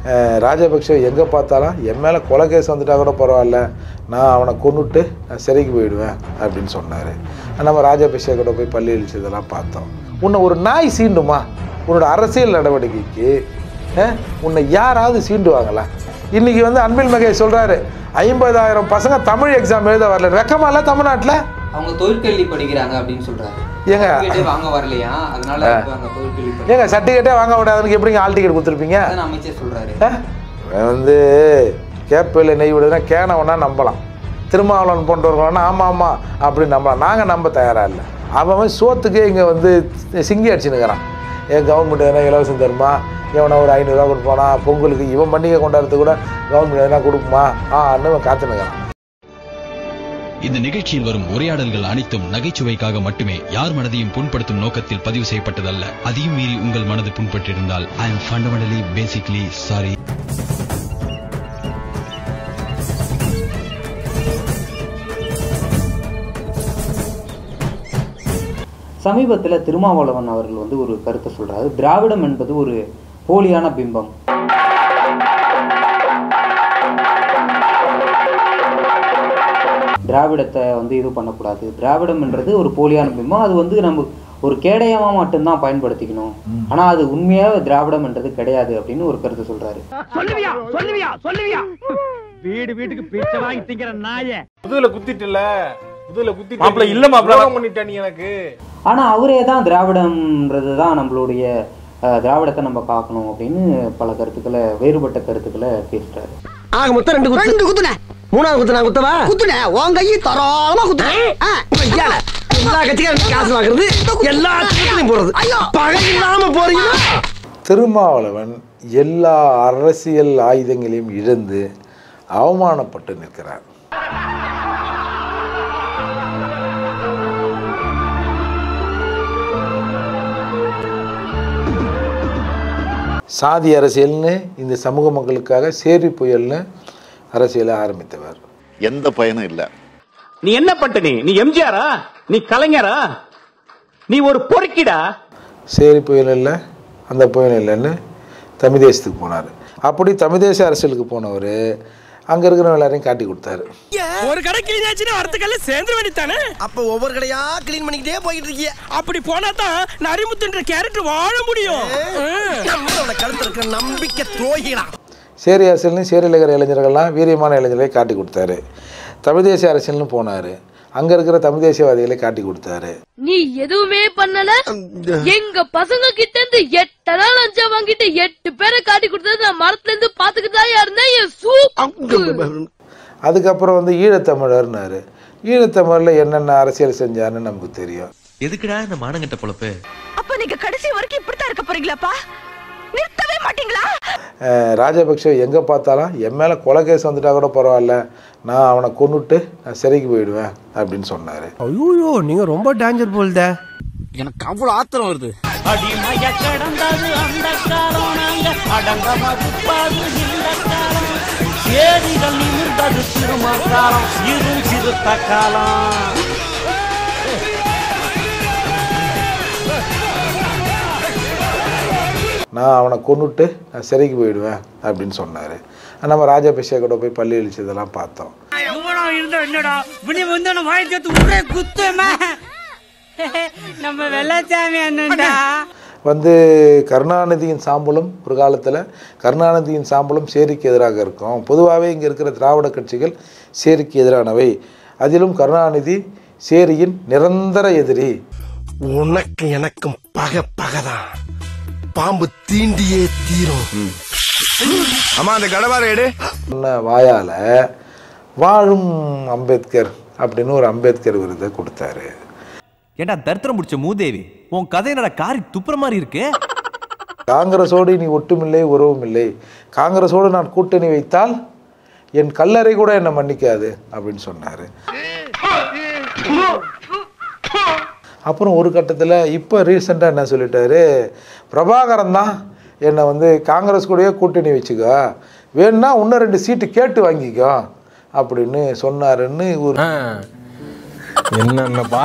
அஹ், ராஜபக்ஷ எங்கே பார்த்தாலும் என் மேலே கொலை கேஸ் வந்துட்டா கூட பரவாயில்ல நான் அவனை கொன்னுட்டு நான் சிறைக்கு போயிடுவேன் அப்படின்னு சொன்னார் நம்ம ராஜபக்ஷ கூட போய் பள்ளி அழிச்சதெல்லாம் பார்த்தோம் உன்னை ஒரு நாய் சீண்டுமா உன்னோட அரசியல் நடவடிக்கைக்கு அஹ், உன்னை யாராவது சீண்டுவாங்களா இன்னைக்கு வந்து அன்பில் மகேஷ் சொல்கிறாரு ஐம்பதாயிரம் பசங்க தமிழ் எக்ஸாம் எழுத வரல வெக்கமா இல்லை தமிழ்நாட்டில் அவங்க தொழிற்கல்வி படிக்கிறாங்க அப்படின்னு சொல்றாரு ஏங்க Certificate வாங்க வரலையா அதனால இப்ப அங்க தொழிற்கல்வி படி ஏங்க சர்டிஃபிகேட்டே வாங்க விடாதுன்னு எப்படிங்க ஆல் டிக்கெட் கொடுத்துருப்பீங்க அதான் அமைச்சர் சொல்றாரு அஹ்? இவன் வந்து கேப்பில் நெய் விடுதுன்னா கேனை வேணா நம்பலாம் திருமாவளவன் போன்றவர்கள்னா ஆமாம் ஆமாம் அப்படின்னு நம்பலாம் நாங்கள் நம்ப தயாராக இல்லை அவன் அவன் சோத்துக்கே இங்கே வந்து சிங்கி அடிச்சுன்னுக்கிறான் ஏன் கவர்மெண்ட் எதனா இலவசம் தருமா இவனை ஒரு ஐநூறுரூவா கொடுப்பானா பொங்கலுக்கு இவன் பண்டிகை கொண்டாடுறதுக்கு கூட கவர்மெண்ட் எதனா கொடுக்குமா ஆ அண்ணன் காத்துனுக்கிறான் இந்த நிகழ்ச்சியில் வரும் உரையாடல்கள் அனைத்தும் நகைச்சுவைக்காக மட்டுமே யார் மனதையும் புண்படுத்தும் நோக்கத்தில் பதிவு செய்யப்பட்டதல்ல அதையும் மீறி உங்கள் மனது புண்பட்டிருந்தால் I am fundamentally basically sorry சமீபத்துல திருமாவளவன் அவர்கள் வந்து ஒரு கருத்தை சொல்றாரு திராவிடம் என்பது ஒரு போலியான பிம்பம் திராவிடத்தை வந்து இது பண்ணக்கூடாது திராவிடம்ன்றது ஒரு போலியான பிம்பம் அது வந்து நம்ம ஒரு கேடயமா மட்டும்தான் பயன்படுத்திக்கணும் ஆனா அது உண்மையாக திராவிடம்ன்றது கிடையாது அப்படின்னு ஒரு கருத்து சொல்றாரு சொல்லுவியா சொல்லுவியா சொல்லுவியா வீடு வீட்டுக்கு பிச்சை வாங்கி திங்கிற நாய முதுகுல குத்திட்டுல முதுகுல குத்தி மாப்பிள, இல்ல மாப்பிள. பண்ணிட்ட நீ எனக்கு ஆனா அவரே தான் திராவிடம்ன்றது தான் நம்மளுடைய அஹ், திராவிடத்தை நம்ம காக்கணும் அப்படின்னு பல கருத்துக்களை வேறுபட்ட கருத்துக்களை பேசுறாரு ஆக மொத்தம் ரெண்டு குத்து ரெண்டு குத்துன மூணாவது குத்து நான் குத்தவா குத்துன உன் கையை தாராளமா குத்துன எல்லா கட்சிக்காரும் காசு வாங்குறது எல்லா கட்சிகளையும் போறது பகை இல்லாம போறீங்களா திருமாவளவன் எல்லா அரசியல் ஆயுதங்களையும் இழந்து அவமானப்பட்டு நிற்கிறார் சாதி அரசியல்னு இந்த சமூக மக்களுக்காக சேரி புயல்னு அரசியலை ஆரம்பித்தவர் எந்த பயனும் இல்லை நீ என்ன பண்ற நீ நீ எம்ஜிஆரா நீ கலைஞரா நீ ஒரு பொறுக்கிடா சேரி புயல் இல்லை அந்த புயல் இல்லைன்னு தமிழ் தேசத்துக்கு போனார் அப்படி தமிழ் தேச அரசியலுக்கு போனவர் அங்கே இருக்கிற எல்லாரையும் காட்டி கொடுத்தாரு ஒரு கடை கிளீன் ஆச்சுன்னா அடுத்த கடை சேர்ந்து வேண்டித்தானே அப்ப ஒவ்வொரு கடையா கிளீன் பண்ணிக்கிட்டே போயிட்டு இருக்கிய அப்படி போனா தான் நரிமுத்துன்ற கேரக்டர் வாழ முடியும் நம்மளோட கழுத்துல இருக்கிற நம்பிக்கை துரோகிடா சேரி அரசியல்னு சேரியில் இருக்கிற இளைஞர்கள்லாம் வீரியமான இளைஞர்களை காட்டி கொடுத்தாரு தமிழ் தேசிய அரசியல்னு போனார் அங்கே இருக்கிற தமிழ் தேசியவாதிகளை காட்டி கொடுத்தாரு நீ எதுவுமே பண்ணல எங்க பசங்க கிட்ட இருந்து எட்டனா லஞ்சம் வாங்கிட்டு எட்டு பேரை காட்டி கொடுத்தது நான் மரத்துல இருந்து பாத்துக்கிட்டு தான் இருந்தேன் என் சூப்பு அதுக்கப்புறம் வந்து ஈழத்தமிழர்னாரு ஈழத்தமிழில் என்னென்ன அரசியல் செஞ்சாருன்னு நமக்கு தெரியும் எதுக்குடா இந்த மானங்கட்ட பொழப்பு அப்ப நீங்க கடைசி வரைக்கும் இப்படித்தான் இருக்க போறீங்களாப்பா நிறுத்தவே மாட்டீங்களா அஹ் ராஜபக்ஷ எங்கே பார்த்தாலும் என் மேலே கொலை கேஸ் வந்துட்டா கூட பரவாயில்ல நான் அவனை கொன்னுட்டு நான் சிறைக்கு போயிடுவேன் அப்படின்னு சொன்னார் ஐயோ நீங்க ரொம்ப டேஞ்சர் போல்தே எனக்கு அவ்வளவு ஆத்திரம் வருது அடிமைய கடந்தது அந்த காலம் நாங்க அடங்க மறுப்பாது இந்த காலம் ஏரிகள் நிமிர்ந்தது சிறும காலம் இரு சிறுத்த காலம் நான் அவனை கொன்னுட்டு நான் சிறைக்கு போயிடுவேன் அப்படின்னு சொன்னார் நம்ம ராஜபக்ஷ கூட போய் பள்ளி அழிச்சதெல்லாம் பார்த்தோம் இருந்தா என்னடா இப்படி வந்து வாய் சேர்த்து ஒரே குத்துமா நம்ம வெள்ளச்சாமி அண்ணன்டா வந்து கருணாநிதியின் சாம்பலும் ஒரு காலத்தில் கருணாநிதியின் சாம்பலும் சேரிக்கு எதிராக இருக்கும் பொதுவாகவே இங்கே இருக்கிற திராவிட கட்சிகள் சேரிக்கு எதிரானவை அதிலும் கருணாநிதி சேரியின் நிரந்தர எதிரி உனக்கு எனக்கும் பகை பகைதான் பாம்பு தீண்டியே தீரும் அம்மா அந்த கடவார எடு சொன்ன வாயால் வாழும் அம்பேத்கர் அப்படின்னு ஒரு அம்பேத்கர் விருதை கொடுத்தாரு ஏண்டா தரித்திரம் முடிச்ச மூதேவி உன் கதை என்னடா காரி துப்புற மாதிரி இருக்கு காங்கிரஸோடு நீ ஒட்டுமில்லை உறவும் இல்லை காங்கிரஸோடு நான் கூட்டணி வைத்தால் என் கல்லறை கூட என்னை மன்னிக்காது அப்படின்னு சொன்னார் அப்புறம் ஒரு கட்டத்தில் இப்போ ரீசெண்டாக என்ன சொல்லிட்டாரு பிரபாகரன் தான் என்னை வந்து காங்கிரஸ் கூடயே கூட்டணி வச்சுக்கோ வேணும்னா இன்னும் ரெண்டு சீட்டு கேட்டு வாங்கிக்கோ அப்படின்னு சொன்னாருன்னு ஒரு என்னென்ன பா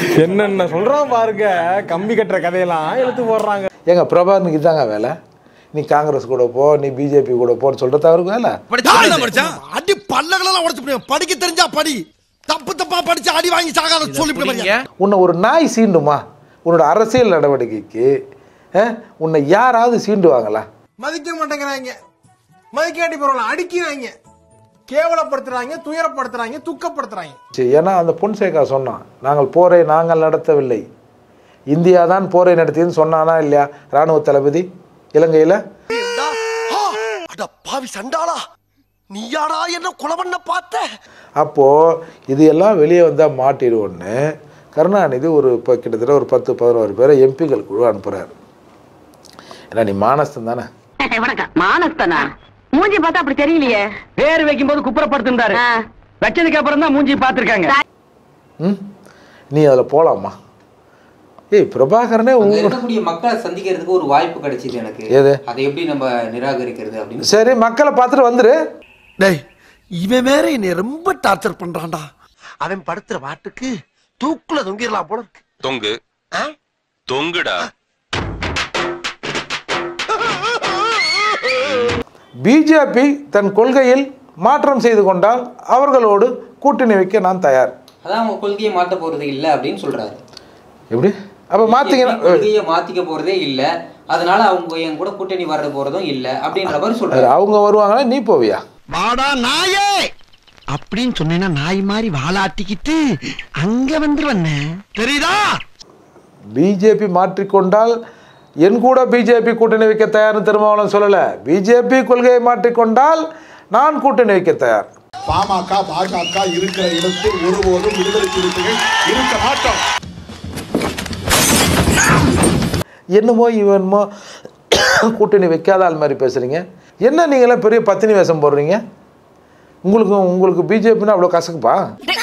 என்னென்ன சொல்றான் பாருங்க கம்பி கட்டுற கதையெல்லாம் எடுத்து போடுறாங்க ஏங்க பிரபாகரனுக்கு இதாங்க வேலை நீ காங்கிரஸ் கூட போ நீ பிஜேபி கூட போன்னு சொல்றது அவருக்கு வேலை அடி பல்லகளெல்லாம் உடைச்சு போடுவேன். படிக்க தெரிஞ்சா படி தப்பு தப்பா படிச்சு அடி வாங்கி சாகாத சொல்லி உன்னை ஒரு நாய் சீண்டுமா உன்னோட அரசியல் நடவடிக்கைக்கு அஹ், உன்னை யாராவது சீண்டுவாங்களா மதிக்க மாட்டேங்கிறாங்க மதிக்காட்டி பரவாயில்ல அடிக்கிறாங்க கேவலப்படுத்துறாங்க துயரப்படுத்துறாங்க துக்கப்படுத்துறாங்க சரி, ஏன்னா அந்த பொன்சேகா சொன்னான் நாங்கள் போரை நாங்கள் நடத்தவில்லை இந்தியா தான் போரை நடத்தியதுன்னு சொன்னானா இல்லையா ராணுவ தளபதி இலங்கையில் அட பாவி சண்டாளா நீயாடா என்ன கொலை பண்ண பார்த்த அப்போது இது எல்லாம் வெளியே வந்தால் மாட்டிடுவோன்னு கருணாநிதி ஒரு இப்போ கிட்டத்தட்ட ஒரு பத்து பதினோரு பேரை எம்பிகள் குழு அனுப்புகிறார் ஏன்னா நீ மானஸ்தன் தானே வணக்கம் மானஸ்தனா மூஞ்சி பார்த்தா அப்படி தெரியலையே பேர் வைக்கும் போது குப்புறப்படுத்திருந்தாரு வச்சதுக்கு அப்புறம் தான் மூஞ்சி பார்த்திருக்காங்க ம் நீ அதில் போகலாமா ஏய் பிரபாகரனே அங்க உங்க இருக்கக்கூடிய மக்களை சந்திக்கிறதுக்கு ஒரு வாய்ப்பு கிடைச்சிது எனக்கு எது? அதை எப்படி நம்ம நிராகரிக்கிறது அப்படின்னு சரி மக்களை பார்த்துட்டு வந்துரு டேய் இவன் வேற என்னை ரொம்ப டார்ச்சர் பண்றான்டா அவன் படுத்துற வாட்டுக்கு தூக்குல தொங்கிடலாம் போல இருக்கு தொங்கு தொங்குடா பிஜேபி தன் கொள்கையில் மாற்றம் செய்து கொண்டால் அவர்களோடு கூட்டணி வைக்க நான் தயார் அதான் அவங்க கொள்கையை மாத்த போறது இல்ல அப்படின்னு சொல்றாரு எப்படி அப்போ மாற்றிங்கன்னா கொள்கையை மாத்திக்க போறதே இல்ல அதனால அவங்க என் கூட கூட்டணி வர்றது போறதும் இல்ல அப்படின்ற மாதிரி சொல்றாரு அவங்க வருவாங்களா நீ போவியா வாடா நாயே அப்படின்னு சொன்னேன்னா நாய் மாதிரி வாலாட்டிக்கிட்டு அங்க வந்துருவண்ணே தெரியுதா பிஜேபி மாற்றிக்கொண்டால் என் கூட பிஜேபி கூட்டணி வைக்க தயார்னு திருமாவளவன் சொல்லலை பிஜேபி கொள்கையை மாற்றிக்கொண்டால் நான் கூட்டணி வைக்க தயார் பாமக பாஜக இருக்கிற இடத்தில் ஒருபோதும் விடுதலை சிறுத்தைகள் இருக்க மாட்டோம் என்னமோ இவன்மோ கூட்டணி வைக்காத ஆள் மாதிரி பேசுகிறீங்க என்ன நீங்களாம் பெரிய பத்தினி வேஷம் போடுறீங்க உங்களுக்கு உங்களுக்கு பிஜேபின்னா அவ்வளோ கசக்குப்பா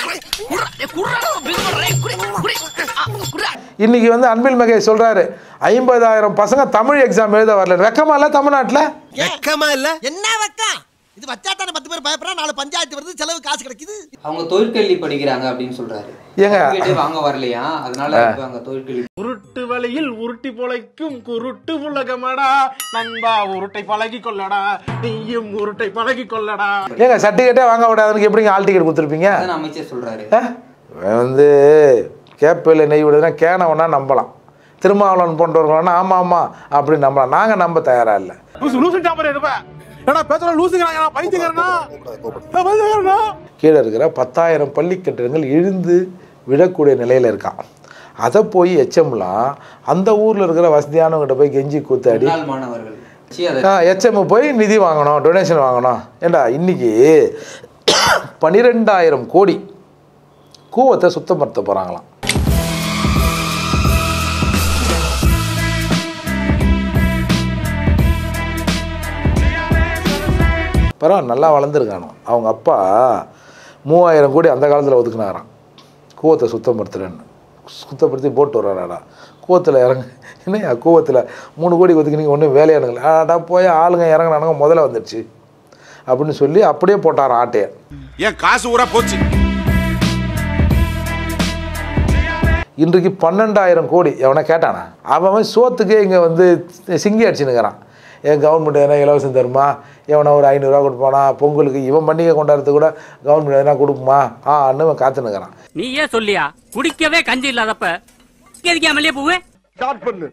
இன்னைக்கு வந்து அன்பில் மகேஷ் சொல்றாரு ஐம்பதாயிரம் பசங்க தமிழ் எக்ஸாம் எழுத வரல வெக்கமா இல்ல தமிழ்நாட்டில் வெக்கமா இல்ல என்ன வெக்கம் இது வச்சாத்தானே பத்து பேர் பயப்படுறா நாலு பஞ்சாயத்து வருது செலவு காசு கிடைக்குது அவங்க தொழிற்கல்வி படிக்கிறாங்க அப்படின்னு சொல்றாரு ஏங்க? Certificate வாங்க வரலையா அதனால இப்ப அங்க தொழிற்கல்வி உருட்டு வழியில் உருட்டி பொழைக்கும் குருட்டு உலகமடா நண்பா உருட்டை பழகி கொள்ளடா நீயும் உருட்டை பழகி கொள்ளடா ஏங்க சர்டிஃபிகேட்டே வாங்க விடாதவனுக்கு எப்படிங்க ஆல் டிக்கெட் கொடுத்துருப்பீங்க அதான் அமைச்சர் சொல்றாரு இவன் வந்து கேப்பில் நெய் விடுதுன்னா கேனவனா நம்பலாம் திருமாவளவன் போன்றவர்களானா ஆமாம் ஆமாம் அப்படின்னு நம்பலாம் நாங்கள் நம்ப தயாராக இல்லை லூசு லூசு டாப்பர் இருப்ப ஏடா பேசுற லூசுங்கிறாங்க பைத்தியக்காரனா ஏய், பைத்தியக்காரனா கீழே இருக்கிற பத்தாயிரம் பள்ளி கட்டிடங்கள் இழுந்து விடக்கூடிய நிலையில் இருக்கான் அதை போய் எச்எம்லாம் அந்த ஊரில் இருக்கிற வசதியானவங்ககிட்ட போய் கெஞ்சி கூத்தாடி முன்னாள் மாணவர்கள் சி, அதை எச்எம் போய் நிதி வாங்கணும் டொனேஷன் வாங்கணும் ஏண்டா இன்னைக்கு பன்னிரெண்டாயிரம் கோடி கூவத்தை சுத்தப்படுத்த போகிறாங்களாம் பரவாயில்ல நல்லா வளர்ந்துருக்கானோ அவங்க அப்பா மூவாயிரம் கோடி அந்த காலத்தில் ஒதுக்குனாராம் கூவத்தை சுத்தப்படுத்துறேன்னு சுத்தப்படுத்தி போட்டு வர்றாடா கூவத்தில் இறங்கு என்னையா கூவத்தில் மூணு கோடி ஒதுக்குனீங்க ஒன்றும் வேலையானுங்கள ஆடா போய் ஆளுங்க இறங்குனானுங்க முதல்ல வந்துடுச்சு அப்படின்னு சொல்லி அப்படியே போட்டாராம் ஆட்டையை ஏன் காசு ஊரா போச்சு இன்றைக்கு பன்னெண்டாயிரம் கோடி எவனை கேட்டானா அவன் அவன் சோத்துக்கே இங்கே வந்து சிங்கி அடிச்சுன்னுக்கிறான் ஏன் கவர்மெண்ட் எதனா இலவசம் தருமா எவனை ஒரு ஐநூறுரூவா கொடுப்பானா பொங்கலுக்கு இவன் பண்டிகை கொண்டாடுறதுக்கு கூட கவர்மெண்ட் எதனா கொடுக்குமா ஆ அண்ணன் காத்துனுக்கிறான் நீ ஏன் சொல்லியா குடிக்கவே கஞ்சி இல்லாதப்ப எதுக்கு மல்லிய பூவே ஸ்டார்ட் பண்ணு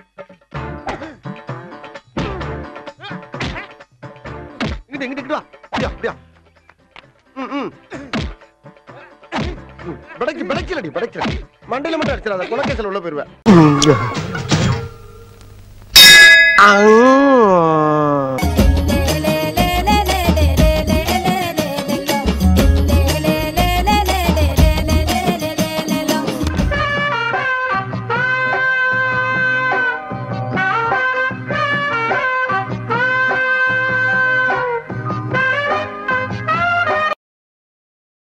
இங்கிட்டு இங்கிட்டு இங்கிட்டு வா அப்படியா அப்படியா ம் ம் படைக்கு படைக்கலடி படைக்கலடி மண்டையில மட்டும் அடிச்சிடாத குலக்கேசல் உள்ள போயிருவேன்